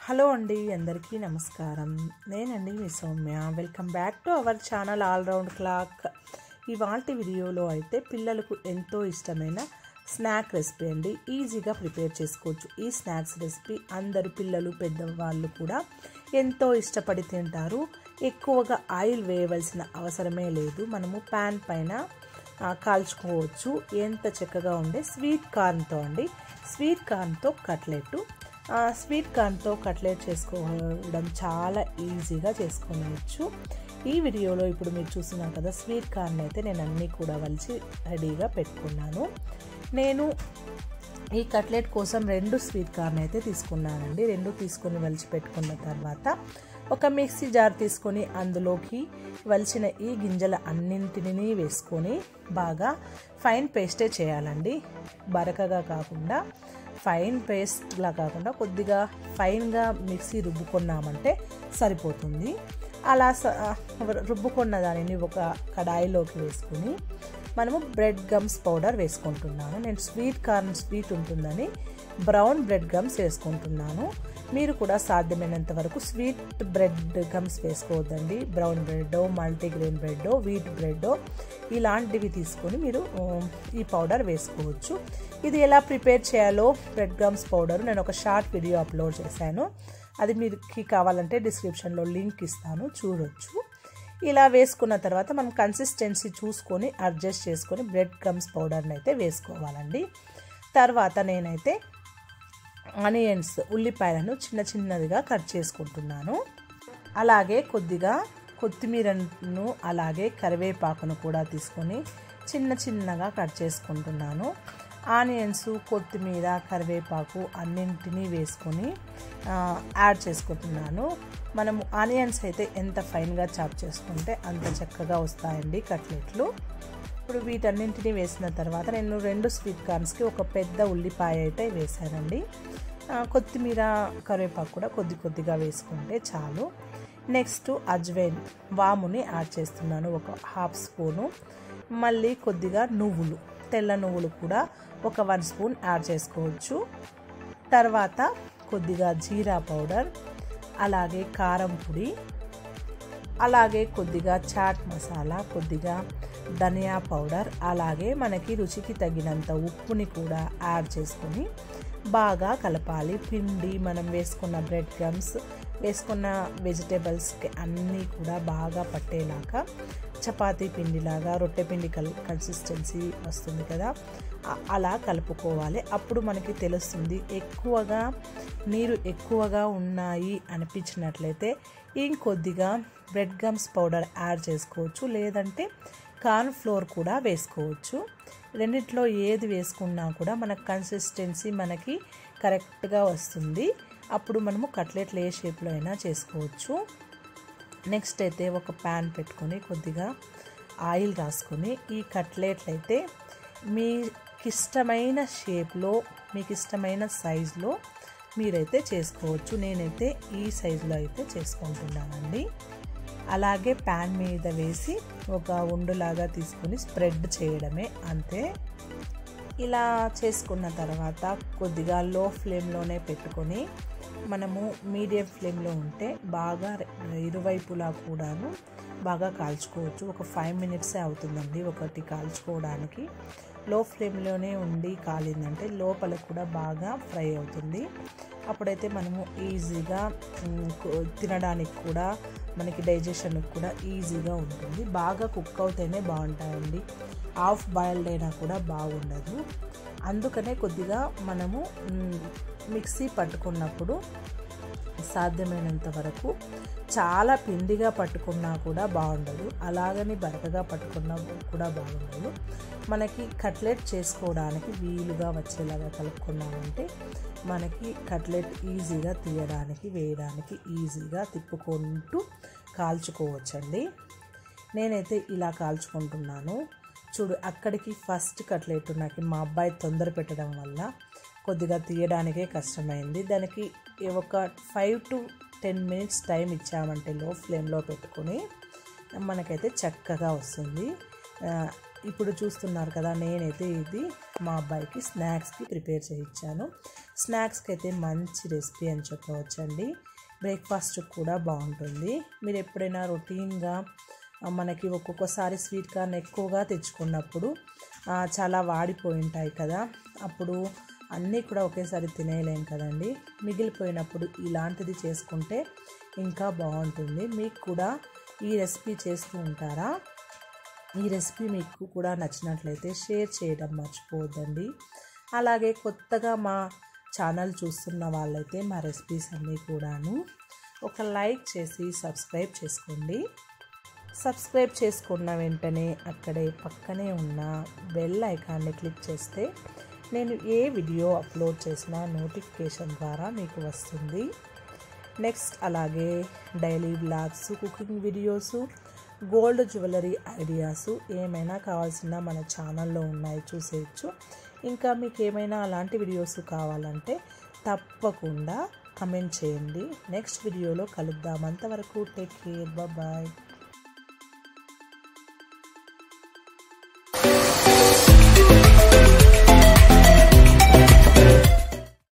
hello అండి అందరికీ నమస్కారం నేనండి మీ Soumya welcome back to our channel all round clock ఇవాళ వీడియోలో అయితే పిల్లలకు ఎంతో ఇష్టమైన స్నాక్ రెసిపీ అండి ఈజీగా ప్రిపేర్ చేసుకోవచ్చు ఈ స్నాక్స్ రెసిపీ అందరు పిల్లలు పెద్దవాళ్ళు కూడా ఎంతో ఇష్టపడి తింటారు ఎక్కువగా ఆయిల్ వేయవలసిన అవసరమే లేదు మనము ప్యాన్ పైన ఆ, కాల్చుకోవచ్చు ఎంత చక్కగా ఉండే స్వీట్ కార్న్తో అండి స్వీట్ కార్న్తో కట్లెట్ స్వీట్ కార్న్తో కట్లెట్ చేసుకోవడం చాలా ఈజీగా చేసుకోవచ్చు ఈ వీడియోలో ఇప్పుడు మీరు చూస్తున్నారు కదా స్వీట్ కార్న్ అయితే నేను అన్నీ కూడా వలిచి రెడీగా పెట్టుకున్నాను నేను ఈ కట్లెట్ కోసం రెండు స్వీట్ కార్న్ అయితే తీసుకున్నానండి రెండు తీసుకొని వలిచి పెట్టుకున్న తర్వాత ఒక మిక్సీ జార్ తీసుకొని అందులోకి వలిచిన ఈ గింజల అన్నింటినీ వేసుకొని బాగా ఫైన్ పేస్టే చేయాలండి బరకగా కాకుండా ఫైన్ పేస్ట్లా కాకుండా కొద్దిగా ఫైన్గా మిక్సీ రుబ్బుకున్నామంటే సరిపోతుంది అలా స- రుబ్బుకున్న దానిని ఒక కడాయిలోకి వేసుకుని మనము బ్రెడ్ గమ్స్ పౌడర్ వేసుకుంటున్నాను నేను స్వీట్ కార్న్ స్వీట్ ఉంటుందని బ్రౌన్ బ్రెడ్ గమ్స్ వేసుకుంటున్నాను మీరు కూడా సాధ్యమైనంత వరకు స్వీట్ బ్రెడ్ గమ్స్ వేసుకోవద్దండి brown bread multigrain bread wheat bread ఇలాంటివి తీసుకొని మీరు ఆ, ఈ పౌడర్ వేసుకోవచ్చు ఇది ఎలా ప్రిపేర్ చేయాలో బ్రెడ్ గమ్స్ పౌడర్ నేను ఒక షార్ట్ వీడియో అప్లోడ్ చేశాను అది మీకు కావాలంటే డిస్క్రిప్షన్లో లింక్ ఇస్తాను చూడొచ్చు ఇలా వేసుకున్న తర్వాత మనం కన్సిస్టెన్సీ చూసుకొని అడ్జస్ట్ చేసుకొని బ్రెడ్ గమ్స్ పౌడర్ని అయితే వేసుకోవాలండి తర్వాత నేనైతే ఆనియన్స్ ఉల్లిపాయలను చిన్న చిన్నదిగా కట్ చేసుకుంటున్నాను అలాగే కొద్దిగా కొత్తిమీరను అలాగే కరివేపాకును కూడా తీసుకొని చిన్న చిన్నగా కట్ చేసుకుంటున్నాను ఆనియన్స్ కొత్తిమీర కరివేపాకు అన్నింటినీ వేసుకొని ఆ, యాడ్ చేసుకుంటున్నాను మనము ఆనియన్స్ అయితే ఎంత ఫైన్గా చాప్ చేసుకుంటే అంత చక్కగా వస్తాయండి కట్లెట్లు ఇప్పుడు వీటన్నింటినీ వేసిన తర్వాత నేను రెండు స్వీట్ కార్న్స్కి ఒక పెద్ద ఉల్లిపాయ అయితే వేసానండి ఆ, కొత్తిమీర కరివేపాకు కూడా కొద్ది కొద్దిగా వేసుకుంటే చాలు నెక్స్ట్ అజ్వైన్ వాముని యాడ్ చేస్తున్నాను ఒక హాఫ్ స్పూను మళ్ళీ కొద్దిగా నువ్వులు తెల్ల నువ్వులు కూడా ఒక వన్ స్పూన్ యాడ్ చేసుకోవచ్చు తర్వాత కొద్దిగా జీరా పౌడర్ అలాగే కారం పొడి అలాగే కొద్దిగా చాట్ మసాలా కొద్దిగా ధనియా పౌడర్ అలాగే మనకి రుచికి తగినంత ఉప్పుని కూడా యాడ్ చేసుకొని బాగా కలపాలి పిండి మనం వేసుకున్న బ్రెడ్ క్రమ్స్ వేసుకున్న వెజిటేబుల్స్కి అన్నీ కూడా బాగా పట్టేలాగా చపాతీ పిండిలాగా రొట్టె పిండి కల్ కన్సిస్టెన్సీ వస్తుంది కదా అ- అలా కలుపుకోవాలి అప్పుడు మనకి తెలుస్తుంది ఎక్కువగా నీరు ఎక్కువగా ఉన్నాయి అనిపించినట్లయితే ఇంకొద్దిగా బ్రెడ్ గమ్స్ పౌడర్ యాడ్ చేసుకోవచ్చు లేదంటే కార్న్ ఫ్లోర్ కూడా వేసుకోవచ్చు రెండిట్లో ఏది వేసుకున్నా కూడా మన కన్సిస్టెన్సీ మనకి కరెక్ట్గా వస్తుంది అప్పుడు మనము కట్లెట్లు ఏ షేప్లో అయినా చేసుకోవచ్చు నెక్స్ట్ అయితే ఒక ప్యాన్ పెట్టుకొని కొద్దిగా ఆయిల్ రాసుకొని ఈ కట్లెట్లు అయితే మీకు ఇష్టమైన షేప్లో మీకు ఇష్టమైన సైజులో మీరైతే చేసుకోవచ్చు నేనైతే ఈ సైజులో అయితే చేసుకుంటున్నానండి అలాగే ప్యాన్ మీద వేసి ఒక ఉండులాగా తీసుకొని స్ప్రెడ్ చేయడమే అంతే ఇలా చేసుకున్న తర్వాత కొద్దిగా లో ఫ్లేమ్లోనే పెట్టుకొని మనము మీడియం ఫ్లేమ్లో ఉంటే బాగా రె- ఇరువైపులా కూడాను బాగా కాల్చుకోవచ్చు ఒక ఫైవ్ మినిట్సే అవుతుందండి ఒకటి కాల్చుకోవడానికి లో ఫ్లేమ్లోనే ఉండి కాలిందంటే లోపల కూడా బాగా ఫ్రై అవుతుంది అప్పుడైతే మనము ఈజీగా మ్, కు- తినడానికి కూడా మనకి డైజెషన్కి కూడా ఈజీగా ఉంటుంది బాగా కుక్ అవుతేనే బాగుంటాయండి హాఫ్ బాయిల్డ్ అయినా కూడా బాగుండదు అందుకనే కొద్దిగా మనము మ్, మిక్సీ పట్టుకున్నప్పుడు సాధ్యమైనంత వరకు చాలా పిండిగా పట్టుకున్నా కూడా బాగుండదు అలాగని బరకగా పట్టుకున్నా కూడా బాగుండదు మనకి కట్లెట్ చేసుకోవడానికి వీలుగా వచ్చేలాగా కలుపుకున్నామంటే మనకి కట్లెట్ ఈజీగా తీయడానికి వేయడానికి ఈజీగా తిప్పుకుంటూ కాల్చుకోవచ్చండి నేనైతే ఇలా కాల్చుకుంటున్నాను చూడు అక్కడికి ఫస్ట్ కట్లెట్ నాకు మా అబ్బాయి తొందర పెట్టడం వల్ల కొద్దిగా తీయడానికే కష్టమైంది దానికి ఒక five to ten minutes time ఇచ్చామంటే లో ఫ్లేమ్లో పెట్టుకొని మనకైతే చక్కగా వస్తుంది ఆ, ఇప్పుడు చూస్తున్నారు కదా నేనైతే ఇది మా అబ్బాయికి స్నాక్స్కి ప్రిపేర్ చేయించాను స్నాక్స్కి అయితే మంచి రెసిపీ అని చెప్పవచ్చండి బ్రేక్ఫాస్ట్ కూడా బాగుంటుంది మీరు ఎప్పుడైనా రొటీన్గా ఆ, మనకి ఒక్కొక్కసారి స్వీట్ కార్న్ ఎక్కువగా తెచ్చుకున్నప్పుడు ఆ, చాలా వాడిపోయి ఉంటాయి కదా అప్పుడు అన్నీ కూడా ఒకేసారి తినేయలేం కదండి మిగిలిపోయినప్పుడు ఇలాంటిది చేసుకుంటే ఇంకా బాగుంటుంది మీకు కూడా ఈ రెసిపీ చేస్తూ ఉంటారా ఈ రెసిపీ మీకు కూడా నచ్చినట్లయితే షేర్ చేయడం మర్చిపోవద్దండి అలాగే కొత్తగా మా ఛానల్ చూస్తున్న వాళ్ళైతే మా రెసిపీస్ అన్నీ కూడాను ఒక లైక్ చేసి సబ్స్క్రైబ్ చేసుకోండి సబ్స్క్రైబ్ చేసుకున్న వెంటనే అక్కడే పక్కనే ఉన్న బెల్ ఐకాన్ని క్లిక్ చేస్తే నేను ఏ వీడియో అప్లోడ్ చేసినా నోటిఫికేషన్ ద్వారా మీకు వస్తుంది నెక్స్ట్ అలాగే daily blogs cooking videos gold jewellery ideas ఏమైనా కావాల్సిన మన ఛానల్లో ఉన్నాయి చూసేయచ్చు ఇంకా మీకు ఏమైనా అలాంటి వీడియోస్ కావాలంటే తప్పకుండా కమెంట్ చేయండి నెక్స్ట్ వీడియోలో కలుద్దాం అంతవరకు టేక్ కేర్ బాయ్